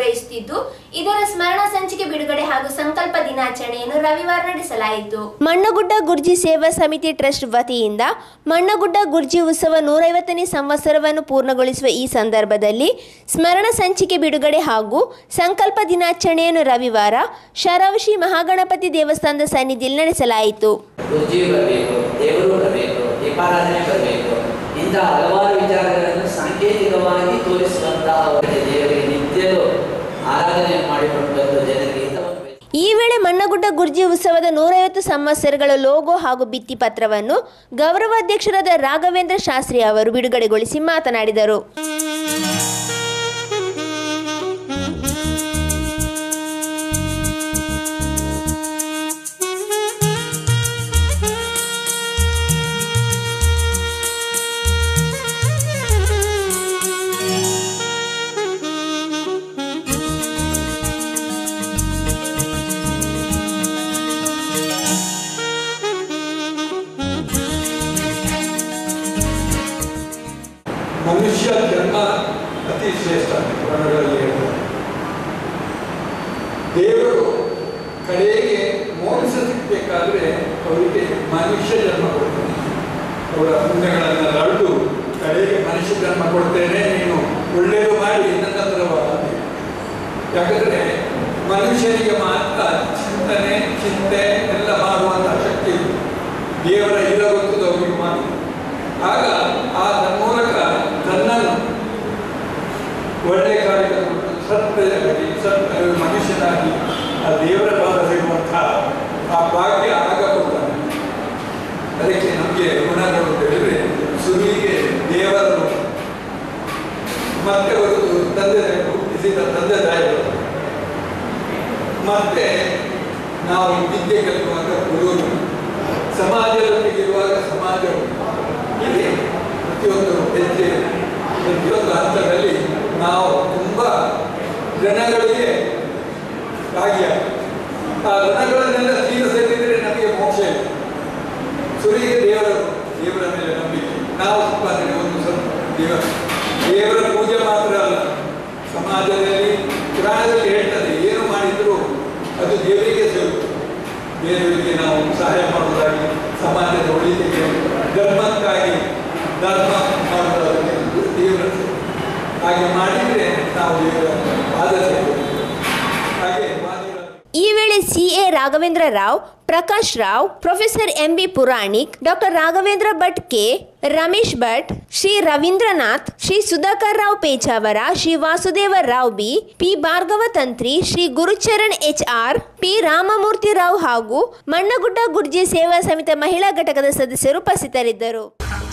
ನಿರ್ವಹಿಸುತ್ತಿದ್ದು ಇದರ ಸ್ಮರಣ ಸಂಚಿಕೆ ಬಿಡುಗಡೆ ಹಾಗೂ ಸಂಕಲ್ಪ ದಿನಾಚರಣೆಯನ್ನು ರವಿವಾರ ನಡೆಸಲಾಯಿತು ಮಣ್ಣಗುಡ್ಡ ಗುರ್ಜಿ ಸೇವಾ ಸಮಿತಿ ಟ್ರಸ್ಟ್ ವತಿಯಿಂದ ಮಣ್ಣಗುಡ್ಡ ಗುರ್ಜಿ ಉತ್ಸವ ನೂರೈವತ್ತನೇ ಸಂವತ್ಸರವನ್ನು ಪೂರ್ಣಗೊಳಿಸುವ ಈ ಸಂದರ್ಭದಲ್ಲಿ ಸ್ಮರಣ ಸಂಚಿಕೆ ಬಿಡುಗಡೆ ಹಾಗೂ ಸಂಕಲ್ಪ ದಿನಾಚರಣೆಯನ್ನು ರವಿವಾರ ಶರವಶಿ ಮಹಾಗಣಪತಿ ದೇವಸ್ಥಾನದ ಸನ್ನಿಧಿಯಲ್ಲಿ ನಡೆಸಲಾಯಿತು ಗುರುಜಿ ಬರಬೇಕು ದೇವರು ಬರಬೇಕು ದೀಪಾರಾಧನೆ ಬರಬೇಕು ಇಂತಹ ಹಲವಾರು ವಿಚಾರಗಳನ್ನು ಸಾಂಕೇತಿಕವಾಗಿ ತೋರಿಸುವಂತಹ ಅವರಿಗೆ ದೇವರಿಗೆ ನಿತ್ಯಲೂ ಆರಾಧನೆ ಮಾಡಿಕೊಂಡು ಬಂದು ಜನರಿಗೆ ಹಿತವನ್ನು ಬಯಸಿ- ಈ ವೇಳೆ ಮಣ್ಣಗುಡ್ಡ ಗುರ್ಜಿ ಉತ್ಸವದ ನೂರೈವತ್ತು ಸಂವತ್ಸರಗಳ ಲೋಗೋ ಹಾಗೂ ಭಿತ್ತಿಪತ್ರವನ್ನು ಗೌರವಾಧ್ಯಕ್ಷರಾದ ರಾಘವೇಂದ್ರ ಶಾಸ್ತ್ರಿ ಅವರು ಬಿಡುಗಡೆಗೊಳಿಸಿ ಮಾತನಾಡಿದರು ಮನುಷ್ಯ ಜನ್ಮ ಅತಿ ಶ್ರೇಷ್ಠ ಪುರಾಣಗಳಲ್ಲಿ ಹೇಳ್ತಾರೆ ದೇವರು ಕಡೆಗೆ ಮೋಕ್ಷ ಸಿಗ್ಬೇಕಾದ್ರೆ ಅವರಿಗೆ ಮನುಷ್ಯ ಜನ್ಮ ಕೊಡ್ತಾನೆ ಅವರ ಪುಣ್ಯಗಳನ್ನು ಅಳೆದು ಕಡೆಗೆ ಮನುಷ್ಯ ಜನ್ಮ ಕೊಡ್ತೇನೆ ನೀನು ಒಳ್ಳೆಯದು ಮಾಡಿ ನನ್ನ ಹತ್ರ ಬಾ ಅಂತ. ಯಾಕಂದ್ರೆ ಮನುಷ್ಯನಿಗೆ ಮಾತ್ರ ಚಿಂತನೆ ಚಿಂತೆ ಎಲ್ಲ ಮಾಡುವಂತಹ ಶಕ್ತಿ ಇದೆ. ದೇವರ ಇರ ಗೊತ್ತದ ಅವರಿಗೆ ಮಾತ್ರ ಆಗ ಆ ಮೂಲಕ ತನ್ನನ್ನು ಒಳ್ಳೆ ಕಾರ್ಯ ಸತ್ಯದಲ್ಲಿ ಸತ್ಯ ಮನುಷ್ಯನಾಗಿ ಆ ದೇವರ ಪಾದ ಸಿಗುವಂತಹ ಆ ಭಾಗ್ಯ ಆಗ ಕೊಡ್ತಾನೆ ಅದಕ್ಕೆ ನಮಗೆ ಗುಣಗಳು ಅಂತ ಹೇಳಿದ್ರೆ ಸುರಿಗೆ ದೇವರು ಮತ್ತೆ ಒಂದು ತಂದೆ ತಾಯಿ ಹುಟ್ಟಿಸಿದ ತಂದೆ ತಾಯಿಗಳು ಮತ್ತೆ ನಾವು ವಿದ್ಯೆ ಕಲಿಯುವಾಗ ಗುರುಗಳು ಸಮಾಜದೊಟ್ಟಿಗಿರುವಾಗ ಸಮಾಜವು ಇಲ್ಲಿ ಪ್ರತಿಯೊಂದು ಹೆಜ್ಜೆ ಪ್ರತಿಯೊಂದು ಹಂತದಲ್ಲಿ ನಾವು ತುಂಬ ಜನಗಳಿಗೆ ಭಾಗಿಯಾಗ ಆ ಋಣಗಳನ್ನೆಲ್ಲ ತೀರಿಸದಿದ್ದರೆ ನಮಗೆ ಮೋಕ್ಷ ಇಲ್ಲ ಸುರಿಗೆ ದೇವರು ದೇವರ ಮೇಲೆ ನಂಬಿಕೆ ನಾವು ಸಂಪಾದನೆ ಒಂದು ಸ್ವಲ್ಪ ದೇವರ ದೇವರ ಪೂಜೆ ಮಾತ್ರ ಅಲ್ಲ ಸಮಾಜದಲ್ಲಿ ಪುರಾಣದಲ್ಲಿ ಹೇಳ್ತದೆ ಏನು ಮಾಡಿದ್ರು ಅದು ದೇವರಿಗೆ ಸೇರುತ್ತೆ ಬೇರೆಯವರಿಗೆ ನಾವು ಸಹಾಯ ಮಾಡೋದಾಗಿ ಸಮಾಜದ ಒಳಿತಿಗೆ ಧರ್ಮಕ್ಕಾಗಿ ಧರ್ಮ ಮಾಡೋದಾಗಿ ದೇವರ ಸೇವೆ. ಹಾಗೆ ಮಾಡಿದರೆ ನಾವು ದೇವರ ಪಾದ ಸೇವೆ. ಹಾಗೆ ವಾದಿಗಳ ಈ ವೇಳೆ CA Raghavendra Rao Prakash Rao professor M B Puranik doctor Raghavendra Bhat K Ramesh Bhat Shri Ravindranath Shri Sudhakar Rao Pejavara Shri Vasudeva Rao B P Bhargava Tantri Shri Gurucharan H R P Ramamurthy Rao ಹಾಗೂ ಮಣ್ಣಗುಡ್ಡ ಗುರ್ಜಿ ಸೇವಾ ಸಮಿತಿ ಮಹಿಳಾ ಘಟಕದ ಸದಸ್ಯರು ಉಪಸ್ಥಿತರಿದ್ದರು